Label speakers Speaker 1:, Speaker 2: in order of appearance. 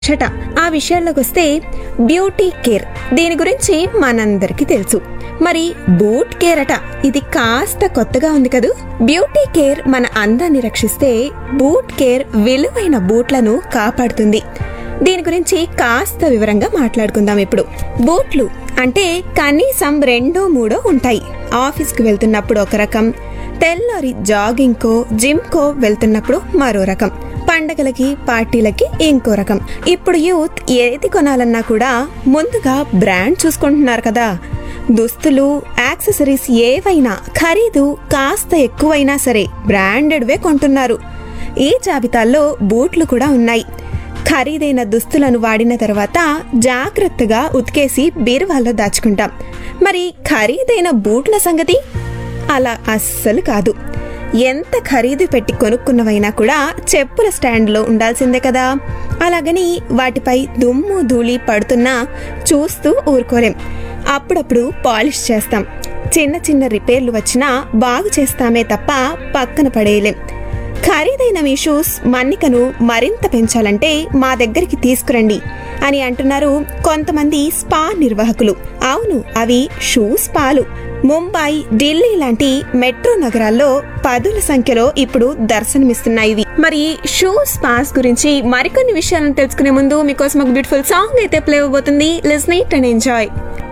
Speaker 1: చట ఆ విషయాల్లోకి వస్తే beauty care దీని గురించి మనందరికీ తెలుసు మరి బూట్ కేర్ అట ఇది కాస్త కొత్తగా ఉంది కదూ బ్యూటీ కేర్ మన అందాన్ని రక్షిస్తే బూట్ కేర్ విలువైన బూట్లను కాపాడుతుంది దీని గురించి కాస్త వివరంగా మాట్లాడుకుందాం ఇప్పుడు బూట్లు అంటే కనీసం రెండో మూడో ఉంటాయి ఆఫీస్కి వెళ్తున్నప్పుడు ఒక రకం తెల్లారి జాగింగ్కో జిమ్కో వెళ్తున్నప్పుడు మరో రకం పండగలకి పార్టీలకి ఇంకో రకం ఇప్పుడు యూత్ ఏది కొనాలన్నా కూడా ముందుగా బ్రాండ్ చూసుకుంటున్నారు కదా దుస్తులు యాక్సెసరీస్ ఏవైనా ఖరీదు కాస్త ఎక్కువైనా సరే బ్రాండెడ్వే కొంటున్నారు ఈ జాబితాల్లో బూట్లు కూడా ఉన్నాయి ఖరీదైన దుస్తులను వాడిన తర్వాత జాగ్రత్తగా ఉతికేసి బీరువాల్లో దాచుకుంటాం మరి ఖరీదైన బూట్ల సంగతి అలా అస్సలు కాదు ఎంత ఖరీదు పెట్టి కొనుక్కున్నవైనా కూడా చెప్పుల స్టాండ్లో ఉండాల్సిందే కదా అలాగని వాటిపై దుమ్ము ధూళి పడుతున్నా చూస్తూ ఊరుకోలేం అప్పుడప్పుడు పాలిష్ చేస్తాం చిన్న చిన్న రిపేర్లు వచ్చినా బాగు చేస్తామే తప్ప పక్కన పడేయలేం ఖరీదైన మీ షూస్ మన్నికను మరింత పెంచాలంటే మా దగ్గరికి తీసుకురండి అని అంటున్నారు కొంతమంది స్పా నిర్వాహకులు అవును అవి షూ స్పాలు ముంబై ఢిల్లీ లాంటి మెట్రో నగరాల్లో పదుల సంఖ్యలో ఇప్పుడు దర్శనమిస్తున్నాయి ఇవి మరి షూ స్పాస్ గురించి మరికొన్ని విషయాలను తెలుసుకునే ముందు మీకోసం ఒక బ్యూటిఫుల్ సాంగ్ అయితే ప్లే అవబోతుంది లిస్న్ ఇట్ అండ్ ఎంజాయ్